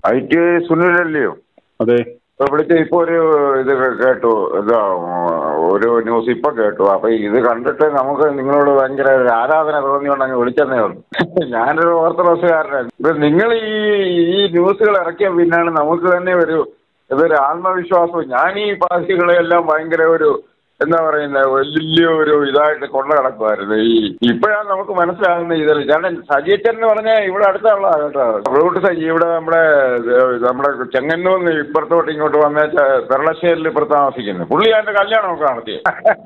I T സുനിലല്ലയോ അതെ ഇപ്പൊ വിളിച്ച ഇപ്പൊ ഒരു ഇത് കേട്ടു ഇതാ ഒരു ന്യൂസ് ഇപ്പൊ കേട്ടു അപ്പൊ ഇത് കണ്ടിട്ട് നമുക്ക് നിങ്ങളോട് ഭയങ്കര ഒരു ആരാധന തോന്നിയോണ്ട് അങ്ങ് വിളിച്ചെന്നേ ഉള്ളൂ ഞാനൊരു ഓർത്തഡോക്സുകാരനാണ് ഇപ്പൊ നിങ്ങൾ ഈ ഈ ന്യൂസുകൾ ഇറക്കിയ പിന്നാണ് നമുക്ക് തന്നെ ഒരു ഇതൊരു ആത്മവിശ്വാസവും ഞാൻ ഈ പാർട്ടികളെല്ലാം ഭയങ്കര ഒരു എന്താ പറയുന്നത് വലിയ ഒരു ഇതായിട്ട് കൊണ്ടു നടക്കുമായിരുന്നു ഈ ഇപ്പോഴാണ് നമുക്ക് മനസ്സിലാകുന്ന ഇതിൽ കാരണം സജീറ്റൻ എന്ന് പറഞ്ഞാൽ ഇവിടെ അടുത്തുള്ള കേട്ടോ റൂട്ട് സജി ഇവിടെ നമ്മുടെ ഏഹ്, നമ്മുടെ ചെങ്ങന്നൂന്ന് ഇപ്പുറത്തോട്ട് ഇങ്ങോട്ട് വന്നേച്ച പെരളശ്ശേരിൽ ഇപ്പുറത്ത് താമസിക്കുന്നത് പുള്ളിയാന്റെ കല്യാണമൊക്കെ നടത്തിയ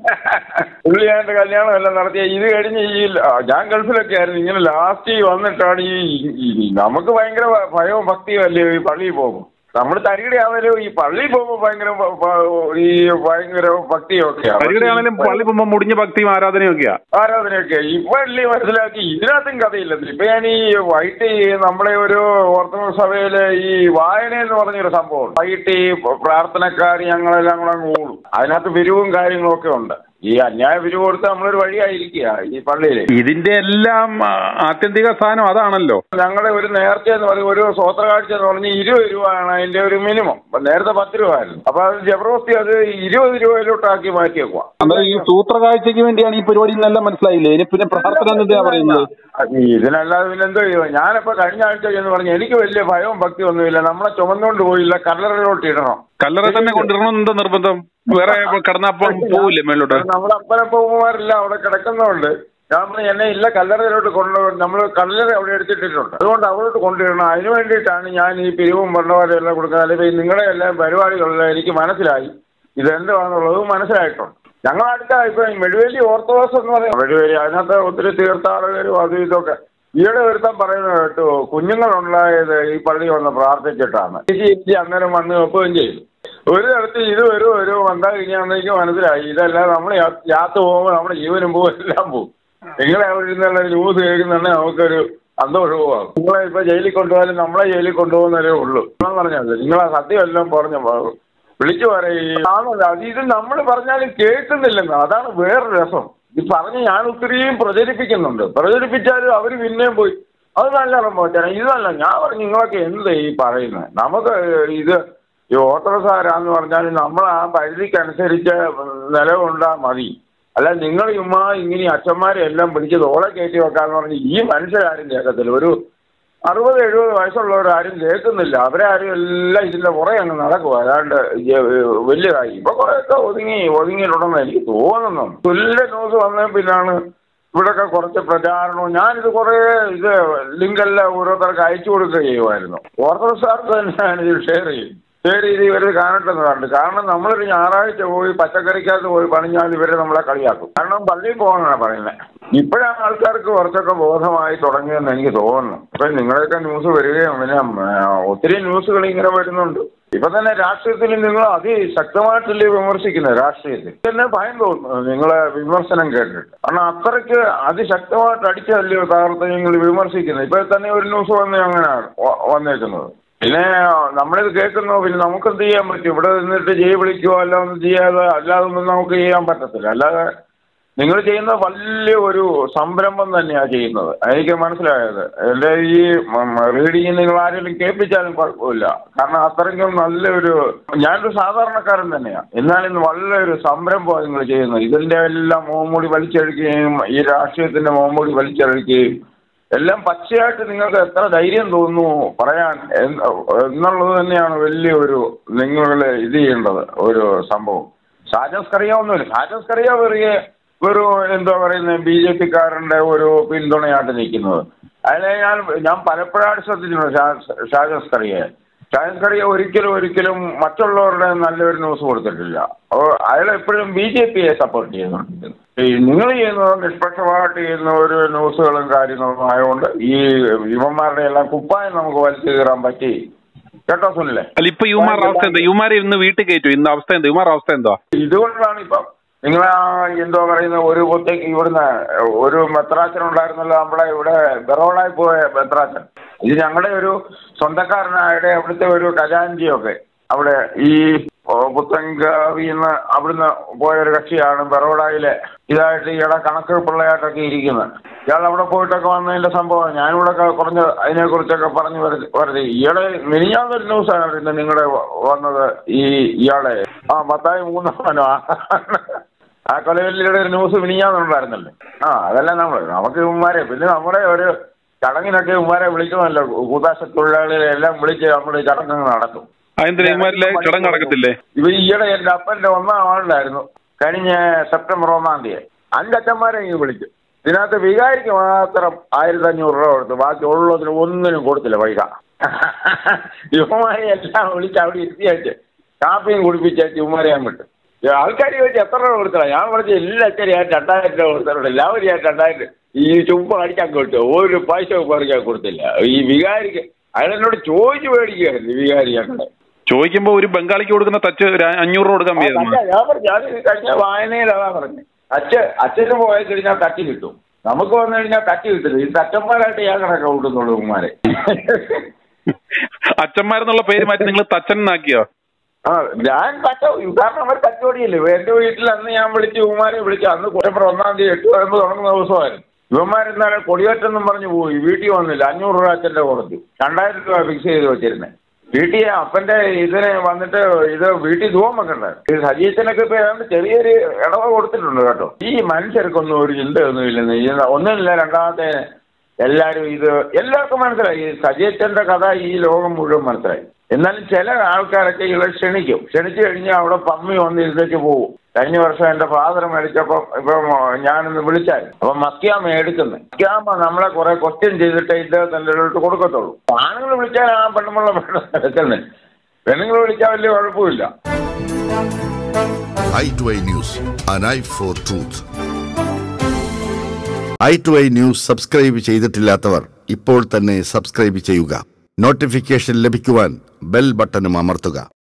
പുള്ളിയാന്റെ കല്യാണം എല്ലാം നടത്തിയ ഇത് കഴിഞ്ഞ് ഈ ആ, ഞാൻ ഗൾഫിലൊക്കെ ആയിരുന്നു ഇങ്ങനെ ലാസ്റ്റ് വന്നിട്ടാണ് ഈ ഈ- നമുക്ക് ഭയങ്കര ഭയവും ഭക്തിയും അല്ലേ ഈ പള്ളിയിൽ പോകുമ്പോൾ നമ്മൾ തരികടയാണല്ലോ ഈ പള്ളിയിൽ പോകുമ്പോൾ ഭയങ്കര ഭ- ഭ- ഈ ഭയങ്കര ഭക്തിയൊക്കെയാണ് പരിഗണയാണെങ്കിലും പള്ളി പോകുമ്പോൾ മുടിഞ്ഞ ഭക്തിയും ആരാധനയൊക്കെയാ ആരാധനയൊക്കെ ഇപ്പൊ അല്ലേ മനസ്സിലാക്കി ഇതിനകത്തും കഥയില്ലെന്ന് ഇപ്പൊ ഞാൻ ഈ വൈകിട്ട് ഈ നമ്മുടെ ഒരു ഓർത്തഡോക്സ് സഭയിലെ ഈ വായന എന്ന് പറഞ്ഞൊരു സംഭവം വൈകിട്ട് ഈ പ്രാർത്ഥനക്കാർ ഞങ്ങളെല്ലാം കൂടെ അങ്ങ് കൂടും അതിനകത്ത് പിരിവും കാര്യങ്ങളും ഒക്കെ ഉണ്ട് ഈ അന്യായ പിരിവ് കൊടുത്ത് നമ്മളൊരു വഴിയായിരിക്കുക ഈ പള്ളിയില് ഇതിന്റെ എല്ലാം ആ, ആത്യന്തിക സ്ഥാനം അതാണല്ലോ ഞങ്ങളുടെ ഒരു നേർച്ച എന്ന് പറയും ഒരു സ്വോത്ര കാഴ്ച എന്ന് പറഞ്ഞ് ഇരുപത് രൂപയാണ് അതിന്റെ ഒരു മിനിമം അപ്പൊ നേരത്തെ പത്ത് രൂപ ആയിരുന്നു അപ്പൊ അത് ജബർദസ്തി അത് ഇരുപത് രൂപയിലോട്ടാക്കി മാറ്റിയേക്കുക അന്നേരം ഈ സൂത്ര കാഴ്ചയ്ക്ക് വേണ്ടിയാണ് ഈ പരിപാടി എന്നെല്ലാം മനസ്സിലായില്ലേ ഇനി പിന്നെ പ്രാർത്ഥന എന്തിനാ പറയുന്നത് ഇതിനല്ലാതെ പിന്നെ എന്തോ ചെയ്യും ഞാനിപ്പോ കഴിഞ്ഞ ആഴ്ച എന്ന് പറഞ്ഞു എനിക്ക് വലിയ ഭയവും ഭക്തി ഒന്നുമില്ല നമ്മളെ ചുമന്നുകൊണ്ട് പോയില്ല കല്ലറയിലോട്ട് ഇടണം കല്ലറ തന്നെ കൊണ്ടിരണം എന്താ നിർബന്ധം വേറെ കടന്നപ്പം പോവില്ലേ മേലോട്ട് നമ്മുടെ അപ്പനപ്പന്മാരെല്ലാം അവിടെ കിടക്കുന്നതുകൊണ്ട് ഞാൻ പറഞ്ഞു എന്നെ ഇല്ല കല്ലറയിലോട്ട് കൊണ്ടു നമ്മൾ കല്ലറ അവിടെ എടുത്തിട്ടിട്ടുണ്ട് അതുകൊണ്ട് അവിടോട്ട് കൊണ്ടുവരണം അതിന് വേണ്ടിയിട്ടാണ് ഞാൻ ഈ പിരിവും ഭരണവാരം എല്ലാം കൊടുക്കുന്നത് അല്ലെങ്കിൽ നിങ്ങളുടെ എല്ലാം പരിപാടികളെല്ലാം എനിക്ക് മനസ്സിലായി ഇതെന്താണെന്നുള്ളത് മനസ്സിലായിട്ടുണ്ട് ഞങ്ങൾ അടുത്ത ഇപ്പൊ ഈ മെഴുവേലി ഓർത്തഡോക്സ് എന്ന് പറയാം മെഴുവേലി അതിനകത്ത് ഒത്തിരി തീർത്ഥാടകരും അതും ഇതൊക്കെ ഈയിടെ ഒരുത്തം പറയുന്നത് കേട്ടു കുഞ്ഞുങ്ങളുണ്ടായത് ഈ പള്ളി വന്ന് പ്രാർത്ഥിച്ചിട്ടാണ് ചേച്ചി അന്നേരം വന്ന് വെക്കുകയും ചെയ്തു ഒരു തരത്തിൽ ഇത് വരും ഒരു വന്നാ കഴിഞ്ഞാൽ എനിക്ക് മനസ്സിലായി ഇതല്ല നമ്മൾ യാത്ര പോകുമ്പോൾ നമ്മുടെ ജീവനും പോകും എല്ലാം പോകും നിങ്ങളെ അവിടെ ഇരുന്നുള്ള ന്യൂസ് കേൾക്കുന്നുണ്ടെങ്കിൽ നമുക്കൊരു സന്തോഷവും നിങ്ങളെ ഇപ്പൊ ജയിലിൽ കൊണ്ടുപോയാലും നമ്മളെ ജയിലിൽ കൊണ്ടുപോകുന്നതേ ഉള്ളൂ എന്ന് പറഞ്ഞാൽ നിങ്ങൾ ആ സത്യം എല്ലാം പറഞ്ഞു വിളിച്ചു പറയും ആണല്ലോ അത് ഇത് നമ്മൾ പറഞ്ഞാലും കേൾക്കുന്നില്ലെന്ന് അതാണ് വേറെ രസം ഇത് പറഞ്ഞ് ഞാൻ ഒത്തിരിയും പ്രചരിപ്പിക്കുന്നുണ്ട് പ്രചരിപ്പിച്ചാലും അവർ പിന്നെയും പോയി അത് നല്ല സംഭവത്താണ് ഇതല്ല ഞാൻ പറഞ്ഞു നിങ്ങളൊക്കെ എന്ത് ഈ പറയുന്നത് നമുക്ക് ഇത് ഈ ഓട്ടോസാരാന്ന് പറഞ്ഞാൽ നമ്മൾ ആ പരിധിക്കനുസരിച്ച് നിലകൊണ്ടാൽ മതി അല്ല നിങ്ങൾ ചുമ്മാ ഇങ്ങനെ അച്ഛന്മാരെ എല്ലാം പിടിച്ച് തോളെ കയറ്റി വെക്കാന്ന് പറഞ്ഞ് ഈ മനുഷ്യരാരും കേൾക്കത്തില്ല ഒരു അറുപത് എഴുപത് വയസ്സുള്ളവരാരും കേൾക്കുന്നില്ല അവരാരും എല്ലാം ഇതിന്റെ പുറകെ അങ്ങ് നടക്കുക അതാണ്ട് ഈ- വലിയതായി ഇപ്പൊ കുറെയൊക്കെ ഒതുങ്ങി ഒതുങ്ങിയിട്ടുണ്ടെന്ന് എനിക്ക് തോന്നുന്നു തുല്യ ന്യൂസ് വന്ന പിന്നാണ് ഇവിടൊക്കെ കുറച്ച് പ്രചാരണവും ഞാനിത് കുറേ ഇത് ലിങ്കെല്ലാം ഓരോരുത്തർക്ക് അയച്ചു കൊടുക്കുക ചെയ്യുമായിരുന്നു ഓർത്തഡോക്സാർക്ക് തന്നെയാണ് ഇത് ഷെയർ ചെയ്യും ഷെയർ ചെയ്ത് ഇവർ കാണട്ടെന്ന് കണ്ട് കാരണം നമ്മളൊരു ഞായറാഴ്ച പോയി പച്ചക്കറിക്കകത്ത് പോയി പണിഞ്ഞാൽ ഇവരെ നമ്മളെ കളിയാക്കും കാരണം പള്ളിയിൽ പോകാനാണ് പറയുന്നത് ഇപ്പോഴാണ് ആൾക്കാർക്ക് കുറച്ചൊക്കെ ബോധമായി തുടങ്ങിയെന്ന് എനിക്ക് തോന്നുന്നു ഇപ്പൊ നിങ്ങളെയൊക്കെ ന്യൂസ് വരികയും പിന്നെ ആ, ഒത്തിരി ന്യൂസുകൾ ഇങ്ങനെ വരുന്നുണ്ട് ഇപ്പൊ തന്നെ രാഷ്ട്രീയത്തിൽ നിങ്ങൾ അതിശക്തമായിട്ടല്ലേ വിമർശിക്കുന്നത് രാഷ്ട്രീയത്തിൽ തന്നെ ഭയം തോന്നുന്നു നിങ്ങളെ വിമർശനം കേട്ടിട്ട് കാരണം അത്രയ്ക്ക് അതിശക്തമായിട്ട് അടിച്ചല്ലയോ തകർത്ത് നിങ്ങൾ വിമർശിക്കുന്നത് ഇപ്പൊ തന്നെ ഒരു ന്യൂസ് വന്ന് അങ്ങനെയാണ് വ- വന്നേക്കുന്നത് പിന്നെ നമ്മളിത് കേൾക്കുന്നു പിന്നെ നമുക്ക് എന്ത് ചെയ്യാൻ പറ്റും ഇവിടെ നിന്നിട്ട് ജയ് വിളിക്കുകയോ അല്ല ഒന്നും ചെയ്യാതെ അല്ലാതെ ഒന്നും നമുക്ക് ചെയ്യാൻ പറ്റത്തില്ല അല്ലാതെ നിങ്ങൾ ചെയ്യുന്നത് വലിയ ഒരു സംരംഭം തന്നെയാണ് ചെയ്യുന്നത് എനിക്ക് മനസ്സിലായത് എൻ്റെ ഈ റീഡിങ് നിങ്ങൾ ആരെങ്കിലും കേൾപ്പിച്ചാലും കുഴപ്പമില്ല കാരണം അത്രയ്ക്കും നല്ലൊരു ഞാനൊരു സാധാരണക്കാരൻ തന്നെയാണ് എന്നാലും നല്ലൊരു സംരംഭമാണ് നിങ്ങൾ ചെയ്യുന്നത് ഇതിൻ്റെ എല്ലാം മുഖംമൂടി വലിച്ചഴിക്കുകയും ഈ രാഷ്ട്രീയത്തിൻ്റെ മുഖംമൂടി വലിച്ചഴിക്കുകയും എല്ലാം പച്ചയായിട്ട് നിങ്ങൾക്ക് എത്ര ധൈര്യം തോന്നുന്നു പറയാൻ എന്ന് എന്നുള്ളത് തന്നെയാണ് വലിയൊരു നിങ്ങൾ ഇത് ചെയ്യേണ്ടത് ഒരു സംഭവം ഷാജസ്കറിയ ഒന്നുമില്ല ഷാജസ്കറിയ വെറിയ വെറും എന്താ പറയുന്നത് ബി ജെ പിക്കാരൻ്റെ ഒരു പിന്തുണയായിട്ട് നിൽക്കുന്നത് അതിനെ ഞാൻ ഞാൻ പലപ്പോഴായിട്ട് ശ്രദ്ധിച്ചിട്ടുണ്ട് ഷാ- ഷാജസ്കറിയെ ഷാജസ്കറിയ ഒരിക്കലും ഒരിക്കലും മറ്റുള്ളവരുടെ നല്ലൊരു ന്യൂസ് കൊടുത്തിട്ടില്ല അപ്പോൾ അയാൾ എപ്പോഴും ബി ജെ പിയെ സപ്പോർട്ട് ചെയ്യുന്നുണ്ട് ഈ നിങ്ങൾ ചെയ്യുന്നത് നിഷ്പക്ഷമായിട്ട് ചെയ്യുന്ന ഒരു ന്യൂസുകളും കാര്യങ്ങളും ആയതുകൊണ്ട് ഈ യുവന്മാരുടെ എല്ലാം കുപ്പായം നമുക്ക് വലിച്ചു കീറാൻ പറ്റി കേട്ടോ സുനിലെ അല്ല ഇപ്പൊ യുമാർ അവസ്ഥ എന്താ യുമാരെ ഇന്ന് വീട്ടിൽ കയറ്റു ഇന്ന് അവസ്ഥ എന്താ യുമാർ അവസ്ഥ എന്താ ഇതുകൊണ്ടാണ് ഇപ്പം നിങ്ങൾ എന്തോ പറയുന്ന ഒരു കുത്തേക്ക് ഇവിടുന്ന് ഒരു മെത്രാച്ചൻ ഉണ്ടായിരുന്നല്ലോ നമ്മളെ ഇവിടെ ബറോളായി പോയ മെത്രാച്ചൻ ഇത് ഞങ്ങളുടെ ഒരു സ്വന്തക്കാരനായുടെ അവിടുത്തെ ഒരു ഖജാൻജിയൊക്കെ അവിടെ ഈ ഓ, പുത്തൻകാവിന്ന് അവിടുന്ന് പോയ ഒരു കക്ഷിയാണ് ബറോഡയിലെ ഇതായിട്ട് ഇയാളെ കണക്ക് പിള്ളയായിട്ടൊക്കെ ഇരിക്കുന്നത് ഇയാൾ അവിടെ പോയിട്ടൊക്കെ വന്നതിന്റെ സംഭവം ഞാനിവിടെ ഒക്കെ കുറഞ്ഞ അതിനെ കുറിച്ചൊക്കെ പറഞ്ഞു വരുത്തി ഈയിടെ മിനിഞ്ഞാന്നൊരു ന്യൂസാണ് പിന്നെ നിങ്ങളുടെ വന്നത് ഈ ഇയാളെ ആ പത്തായി മൂന്നാമനോ ആ കൊലവെല്ലിയുടെ ഒരു ന്യൂസ് മിനിഞ്ഞാന്നുണ്ടായിരുന്നല്ലോ ആ അതെല്ലാം നമ്മൾ നമുക്ക് ഇവന്മാരെ പിന്നെ നമ്മുടെ ഒരു ചടങ്ങിനൊക്കെ ഇവന്മാരെ വിളിക്കണമല്ലോ കൂതാശ തൊഴിലാളികളെ എല്ലാം വിളിച്ച് നമ്മൾ ചടങ്ങ് നടത്തും അതെന്തിനാ ഇമാരിലെ ചടങ്ങ് നടക്കത്തില്ലേ ഇവ ഈയിടെ എന്റെ അപ്പന്റെ ഒന്നാം ആളിലായിരുന്നു കഴിഞ്ഞ സെപ്റ്റംബർ ഒന്നാം തീയതി അഞ്ചച്ചന്മാരെ ഇങ്ങ് വിളിച്ചു ഇതിനകത്ത് വികാരിക്ക് മാത്രം ആയിരത്തി അഞ്ഞൂറ് രൂപ കൊടുത്തു ബാക്കി ഉള്ളതിന് ഒന്നിനും കൊടുത്തില്ല പൈസ യുവമാരെ എല്ലാം വിളിച്ച് അവിടെ ഇരുത്തിയായിട്ട് കാപ്പിയും കുടിപ്പിച്ചായിട്ട് യുവമാരെ ഞാൻ വിട്ടു ആൾക്കാർ ചോദിച്ചു എത്ര രൂപ കൊടുത്തടാ ഞാൻ വിളിച്ചു എല്ലാ അച്ഛനെയായിട്ട് രണ്ടായിരം രൂപ കൊടുത്തിട്ടുണ്ട് എല്ലാവരും ആയിട്ട് രണ്ടായിരം ഈ ചുമ്പ് അടിക്കാൻ കൊടുത്തു ഒരു പൈസ പറിക്കാൻ കൊടുത്തില്ല ഈ വികാരിക്ക് അയാളെന്നോട് ചോദിച്ചു മേടിക്കുകയായിരുന്നു ഈ വികാരി ഞങ്ങളെ ചോദിക്കുമ്പോ ഒരു ബംഗാളിക്ക് കൊടുക്കുന്ന തച്ച് ഒരു അഞ്ഞൂറ് രൂപ കൊടുക്കാൻ ആ, വയ്യായിരുന്നു അല്ല, ഞാൻ പറഞ്ഞു ഞാൻ ഇത് കഴിഞ്ഞ വായനയിൽ അതാ പറഞ്ഞു അച്ഛ അച്ഛന് പോയി കഴിഞ്ഞാൽ തട്ടി കിട്ടും നമുക്ക് വന്നു കഴിഞ്ഞാൽ തട്ടി കിട്ടില്ല ഈ തച്ചന്മാരായിട്ട് ഞാൻ കണക്ക് കൂട്ടുന്നുള്ളൂ ഉമ്മാരെ അച്ഛന്മാരെന്നുള്ള പേര് മാറ്റി നിങ്ങൾ തച്ചൻ എന്നാക്കിയോ ആ ഞാൻ തച്ച കാരണം അവർ തച്ചോടിയില്ലേ എന്റെ വീട്ടിൽ അന്ന് ഞാൻ വിളിച്ച് ഉമ്മാരെ വിളിച്ചു അന്ന് സെപ്റ്റംബർ ഒന്നാം തീയതി എട്ട് വരുമ്പോ തുടങ്ങുന്ന ദിവസമായിരുന്നു ഇവന്മാരെന്നാണ് കൊടിയേറ്റെന്നും പറഞ്ഞു പോയി വീട്ടിൽ വന്നില്ല അഞ്ഞൂറ് രൂപ അച്ഛന്റെ കൊടുത്തു രണ്ടായിരം രൂപ ഫിക്സ് ചെയ്ത് വെച്ചിരുന്നത് വീട്ടിൽ അപ്പന്റെ ഇതിന് വന്നിട്ട് ഇത് വീട്ടിൽ ധൂവം വെക്കണ്ടേ ഇത് സജീച്ചനൊക്കെ ഇപ്പൊ ഏതാണ്ട് ചെറിയൊരു ഇടവ കൊടുത്തിട്ടുണ്ട് കേട്ടോ ഈ മനുഷ്യർക്കൊന്നും ഒരു ചിന്തയൊന്നും ഇല്ലെന്ന് ഈ ഒന്നുമില്ല രണ്ടാമത്തെ എല്ലാരും ഇത് എല്ലാവർക്കും മനസ്സിലായി ഈ സജീച്ചന്റെ കഥ ഈ ലോകം മുഴുവൻ മനസ്സിലായി എന്നാലും ചില ആൾക്കാരൊക്കെ ഇവരെ ക്ഷണിക്കും ക്ഷണിച്ചു കഴിഞ്ഞാൽ അവിടെ പമ്മി വന്ന് ഇരുത്തേക്ക് പോകും കഴിഞ്ഞ വർഷം എന്റെ ഫാദർ മേടിച്ചപ്പം ഇപ്പം ഞാനിന്ന് വിളിച്ചായിരുന്നു അപ്പൊ മക്കിയാമ എടുക്കുന്നത് മക്കിയാമ നമ്മളെ കുറെ ക്വസ്റ്റ്യൻ ചെയ്തിട്ട് ഇദ്ദേഹത്തിന്റെ അടുത്ത് കൊടുക്കത്തുള്ളൂ ആണുങ്ങൾ വിളിച്ചാൽ ആ പെണ്ണുമുള്ള എടുക്കുന്നത് പെണ്ണുങ്ങൾ വിളിച്ചാൽ വലിയ കുഴപ്പമില്ല Eye to Eye News an eye for truth Eye to Eye News subscribe ചെയ്തിട്ടില്ലാത്തവർ ഇപ്പോൾ തന്നെ സബ്സ്ക്രൈബ് ചെയ്യുക നോട്ടിഫിക്കേഷൻ ലഭിക്കുവാൻ ബെൽ ബട്ടണും അമർത്തുക